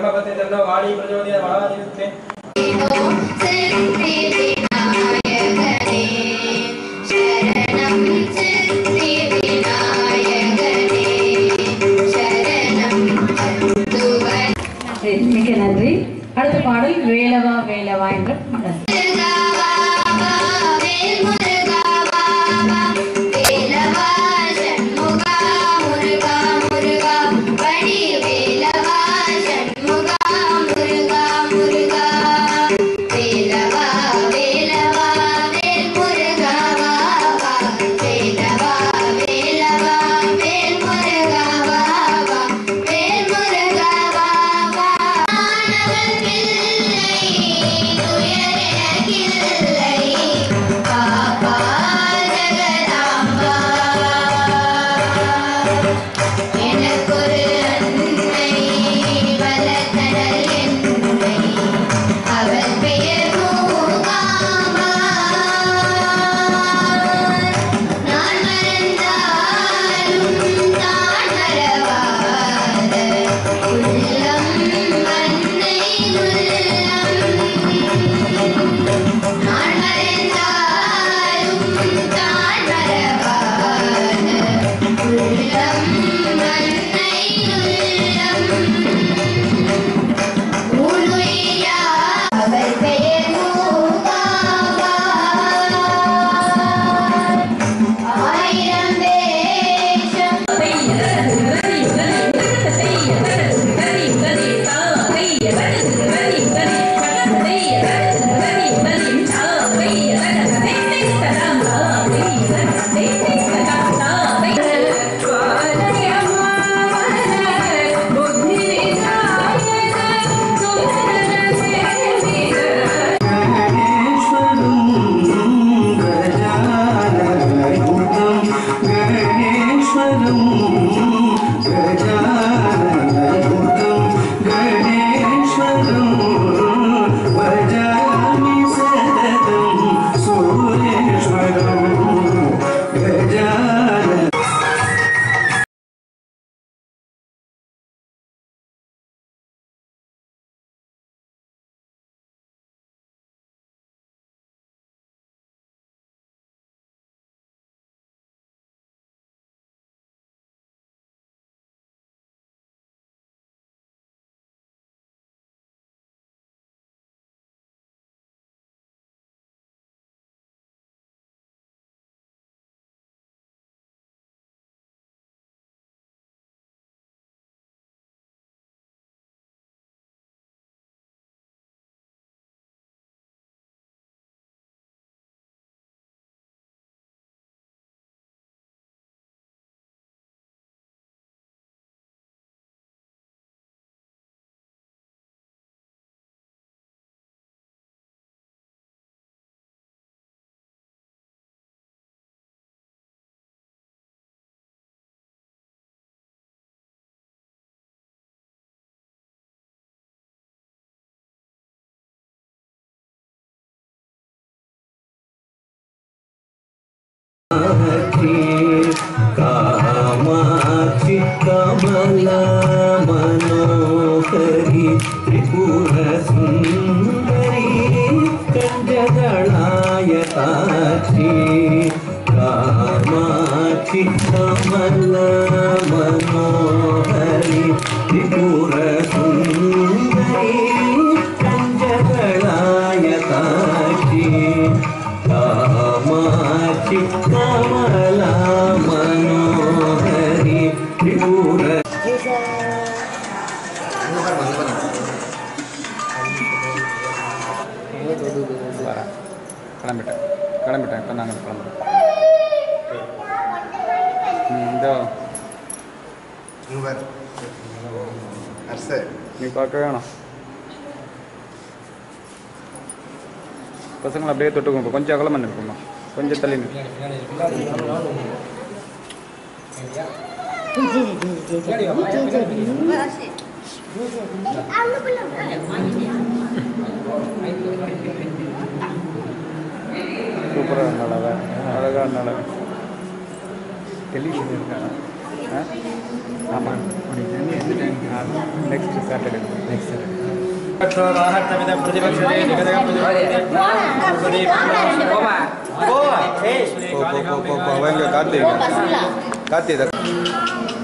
பிரம்மபத்தை தன்னோ வாடி பிரஜோதய வளாதிருத்தே சரி, மிக்க நன்றி அடுத்த பாடல் வேலவா வேலவா என்ற பாடல் எனக்கொரு அன்னை வளர்த்தனல் என்னை அவள் பெயர் மூகாம்பாள். நான் மறந்தாலும் தான் மறவாத உள்ளம் அன்னை உள்ளம். நான் மறந்தாலும் தான் மறவாத உள்ளம் அன்னை உள்ளம். ஊனுயிரா அவள் பெயர் மூகாம்பாள். ஆயிரம் வேஷம் कामाक्षि कमला मनोहरि त्रिपुरसुन्दरी कञ्जदळायताक्षि कामाक्षि कमला मनोहरि त्रिपुरसुन्दरी कञ्जदळायताक्षि कामाक्षि कमला मनोहरि त्रिपुर வரேன் கிளம்பிட்டேன் கிளம்பிட்டேன் இப்போ நாங்கள் கிளம்புறோம் ம், இதோ இவர் அரசு நீ பார்க்க வேணும் பசங்களை அப்படியே தொட்டுக்கோங்க கொஞ்சம் அகலமாக நிற்குமா கொஞ்சம் தள்ளி நிற்கு சூப்பராக இருந்தாள் அவள் அழகாக இருந்தாள் டெலிவிஷன் இருக்காங்க ஆமாம் நெக்ஸ்ட் சாட்டர்டே நெக்ஸ்ட் சாட்டர்டே ராஹத்தமித பிரதிபக்ஷதே ஜெகதகம் பிரதிபக்ஷதே போ போ போ போ போ அவங்க கார்த்திக் கார்த்திக்